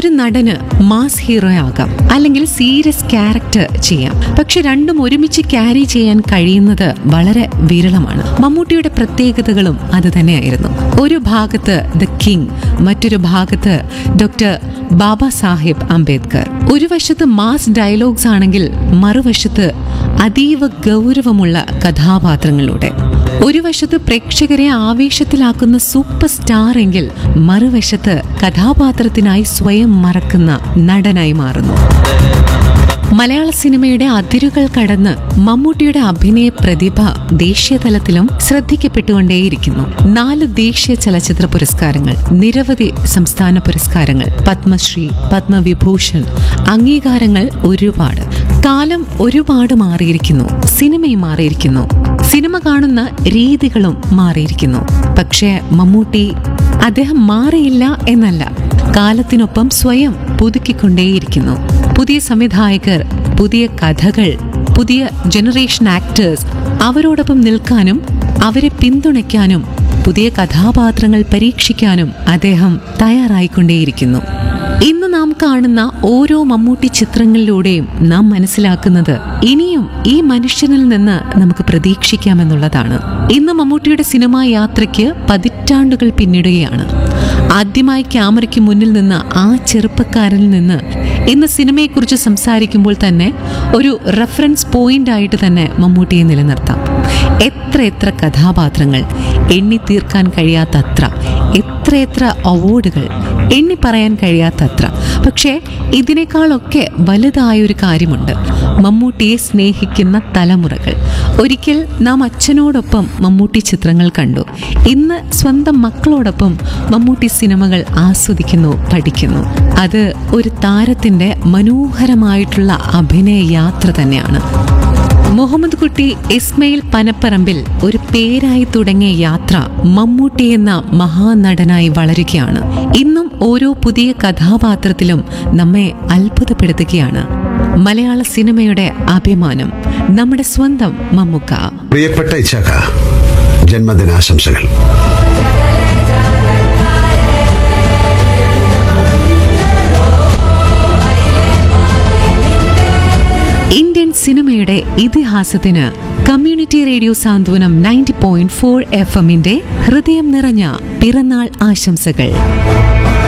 ഒരു നടന് mass hero ആകാം അല്ലെങ്കിൽ സീരിയസ് ക്യാരക്ടർ ചെയ്യാം പക്ഷെ രണ്ടും ഒരുമിച്ച് ക്യാരി ചെയ്യാൻ കഴിയുന്നത് വളരെ വിരളമാണ് മമ്മൂട്ടിയുടെ പ്രത്യേകതകളും അത് തന്നെയായിരുന്നു ഒരു ഭാഗത്ത് ദ കിങ് മറ്റൊരു ഭാഗത്ത് ഡോക്ടർ ബാബാ സാഹിബ് അംബേദ്കർ ഒരു വശത്ത് മാസ് ഡയലോഗ്സ് ആണെങ്കിൽ മറുവശത്ത് അതീവ ഗൗരവമുള്ള കഥാപാത്രങ്ങളിലൂടെ ഒരു വശത്ത് പ്രേക്ഷകരെ ആവേശത്തിലാക്കുന്ന സൂപ്പർ സ്റ്റാർ എങ്കിൽ മറുവശത്ത് കഥാപാത്രത്തിനായി സ്വയം മറക്കുന്ന നടനായി മാറുന്നു മലയാള സിനിമയുടെ അതിരുകൾ കടന്ന് മമ്മൂട്ടിയുടെ അഭിനയ പ്രതിഭ ദേശീയതലത്തിലും ശ്രദ്ധിക്കപ്പെട്ടുകൊണ്ടേയിരിക്കുന്നു നാല് ദേശീയ ചലച്ചിത്ര പുരസ്കാരങ്ങൾ നിരവധി സംസ്ഥാന പുരസ്കാരങ്ങൾ പത്മശ്രീ പത്മവിഭൂഷൺ അംഗീകാരങ്ങൾ ഒരുപാട് കാലം ഒരുപാട് മാറിയിരിക്കുന്നു സിനിമയും മാറിയിരിക്കുന്നു സിനിമ കാണുന്ന രീതികളും മാറിയിരിക്കുന്നു പക്ഷേ മമ്മൂട്ടി അദ്ദേഹം മാറിയില്ല എന്നല്ല കാലത്തിനൊപ്പം സ്വയം പുതുക്കിക്കൊണ്ടേയിരിക്കുന്നു പുതിയ സംവിധായകർ പുതിയ കഥകൾ പുതിയ ജനറേഷൻ ആക്ടേഴ്സ് അവരോടൊപ്പം നിൽക്കാനും അവരെ പിന്തുണയ്ക്കാനും പുതിയ കഥാപാത്രങ്ങൾ പരീക്ഷിക്കാനും അദ്ദേഹം തയ്യാറായിക്കൊണ്ടേയിരിക്കുന്നു ഇന്ന് നാം കാണുന്ന ഓരോ മമ്മൂട്ടി ചിത്രങ്ങളിലൂടെയും നാം മനസ്സിലാക്കുന്നത് ഇനിയും ഈ മനുഷ്യനിൽ നിന്ന് നമുക്ക് പ്രതീക്ഷിക്കാമെന്നുള്ളതാണ് ഇന്ന് മമ്മൂട്ടിയുടെ സിനിമാ യാത്രയ്ക്ക് പതിറ്റാണ്ടുകൾ പിന്നിടുകയാണ് ആദ്യമായി ക്യാമറയ്ക്ക് മുന്നിൽ നിന്ന് ആ ചെറുപ്പക്കാരനിൽ നിന്ന് ഇന്ന് സിനിമയെക്കുറിച്ച് സംസാരിക്കുമ്പോൾ തന്നെ ഒരു റെഫറൻസ് പോയിന്റ് ആയിട്ട് തന്നെ മമ്മൂട്ടിയെ നിലനിർത്താം എത്ര എത്ര കഥാപാത്രങ്ങൾ എണ്ണി തീർക്കാൻ കഴിയാത്തത്ര എത്രയെത്ര അവാർഡുകൾ എണ്ണി പറയാൻ കഴിയാത്തത്ര പക്ഷേ ഇതിനേക്കാളൊക്കെ വലുതായ ഒരു കാര്യമുണ്ട് മമ്മൂട്ടിയെ സ്നേഹിക്കുന്ന തലമുറകൾ ഒരിക്കൽ നാം അച്ഛനോടൊപ്പം മമ്മൂട്ടി ചിത്രങ്ങൾ കണ്ടു ഇന്ന് സ്വന്തം മക്കളോടൊപ്പം മമ്മൂട്ടി സിനിമകൾ ആസ്വദിക്കുന്നു പഠിക്കുന്നു അത് ഒരു താരത്തിൻ്റെ മനോഹരമായിട്ടുള്ള അഭിനയ യാത്ര തന്നെയാണ് മുഹമ്മദ് കുട്ടി ഇസ്മയിൽ പനപ്പറമ്പിൽ ഒരു പേരായി തുടങ്ങിയ യാത്ര മമ്മൂട്ടി എന്ന മഹാനടനായി വളരുകയാണ് ഇന്നും ഓരോ പുതിയ കഥാപാത്രത്തിലും നമ്മെ അത്ഭുതപ്പെടുത്തുകയാണ് മലയാള സിനിമയുടെ അഭിമാനം നമ്മുടെ സ്വന്തം മമ്മുക്ക പ്രിയപ്പെട്ട ഇച്ഛാക്ക ജന്മദിനാശംസകൾ ഇന്ത്യൻ സിനിമയുടെ ഇതിഹാസത്തിന് community radio Santhwanam ninety point four F എമ്മിന്റെ ഹൃദയം നിറഞ്ഞ പിറന്നാൾ ആശംസകൾ